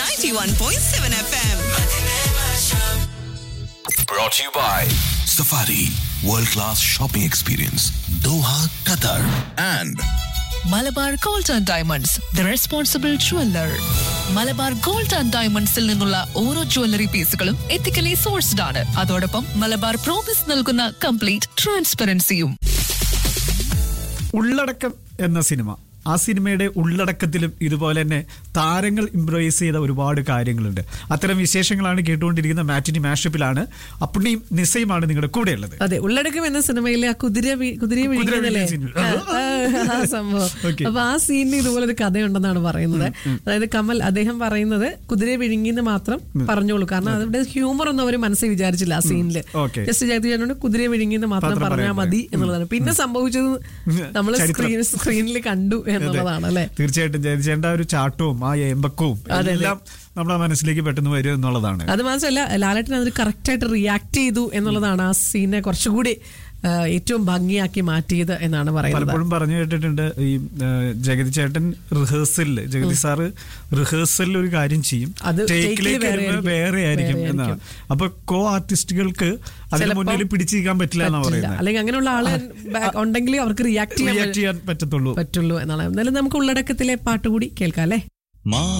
91.7 FM. Brought to you by Safari World Class Shopping Experience Doha, Qatar and Malabar gold and diamonds the responsible jeweller Malabar gold and ഡയമണ്ട്സിൽ നിന്നുള്ള ഓരോ jewellery പീസുകളും ethically sourced ആണ് അതോടൊപ്പം Malabar promise നൽകുന്ന complete ട്രാൻസ്പെറൻസിയും ഉള്ളടക്കം എന്ന സിനിമ ആ സിനിമയുടെ ഉള്ളടക്കത്തിലും ഇതുപോലെ തന്നെ താരങ്ങൾ ഇംപ്രൈസ് ചെയ്ത ഒരുപാട് കാര്യങ്ങളുണ്ട് അത്തരം വിശേഷങ്ങളാണ് കേട്ടുകൊണ്ടിരിക്കുന്ന മാറ്റിനി മാഷപ്പിലാണ് അപ്പുണ്ണിയും നിസയുമാണ് നിങ്ങളുടെ കൂടെയുള്ളത് അതെ ഉള്ളടക്കം എന്ന സിനിമയിലെ ആ കുതിര വി- കുതിരയെ കുതിര വിഴുങ്ങിയതല്ലേ വിഴുങ്ങിയ ആ, ആ, ആ സംഭവം Okay. അപ്പൊ ആ സീനിൽ ഇതുപോലെ ഒരു കഥയുണ്ടെന്നാണ് പറയുന്നത് അതായത് കമൽ അദ്ദേഹം പറയുന്നത് കുതിരയെ വിഴുങ്ങിന്ന് മാത്രം പറഞ്ഞോളൂ കാരണം അവിടെ ഹ്യൂമർ ഒന്നും അവർ മനസ്സിൽ വിചാരിച്ചില്ല ആ സീനില് Okay. ജസ്റ്റ് ജഗതി കുതിരയെ വിഴുങ്ങിന്ന് മാത്രം മാത്രം പറഞ്ഞാൽ പറയാൻ മതി എന്നുള്ളതാണ് പിന്നെ സംഭവിച്ചത് നമ്മൾ ചരിത്രം. സ്ക്രീൻ സ്ക്രീനിൽ കണ്ടു എന്നുള്ളതാണ് അല്ലെ തീർച്ചയായിട്ടും ജയചേട്ട ആ ഒരു ചാട്ടവും ആ ഏമ്പക്കവും അതെ. എല്ലാം നമ്മുടെ മനസ്സിലേക്ക് പെട്ടെന്ന് വരും എന്നുള്ളതാണ് അത് മാത്രമല്ല ലാലേട്ടൻ അതിന് കറക്റ്റ് ആയിട്ട് റിയാക്ട് ചെയ്തു എന്നുള്ളതാണ് ആ സീനെ കുറച്ചുകൂടി ആ, ഏറ്റവും ഭംഗിയാക്കി മാറ്റിയത് എന്നാണ് പറയുന്നത് പലപ്പോഴും പറഞ്ഞു കേട്ടിട്ടുണ്ട് ഈ ആ, ജഗതി ചേട്ടൻ റിഹേഴ്സലില് ജഗതി സാറ് റിഹേഴ്സലിൽ ഒരു കാര്യം ചെയ്യും അത് ടേക്കിലേക്ക് take ല് വേറെ വരുമ്പോൾ ആയിരിക്കും. വേറെ ആയിരിക്കും വേറെ എന്നാണ് അപ്പൊ കോ ആർട്ടിസ്റ്റുകൾക്ക് അതിന് ചിലപ്പം മുന്നിൽ പിടിച്ചിരിക്കാൻ പറ്റില്ല എന്നാ പറ്റില്ല. പറയുന്നത് അല്ലെങ്കിൽ അങ്ങനെയുള്ള ആള് back ഉണ്ടെങ്കിലേ അവർക്ക് റിയാക്ട് ചെയ്യാൻ റിയാക്ട് ചെയ്യാൻ പറ്റത്തുള്ളൂ പറ്റുള്ളൂ എന്നാണ് എന്നാലും നമുക്ക് ഉള്ളടക്കത്തിലെ പാട്ട് കൂടി കേൾക്കാം അല്ലേ മാ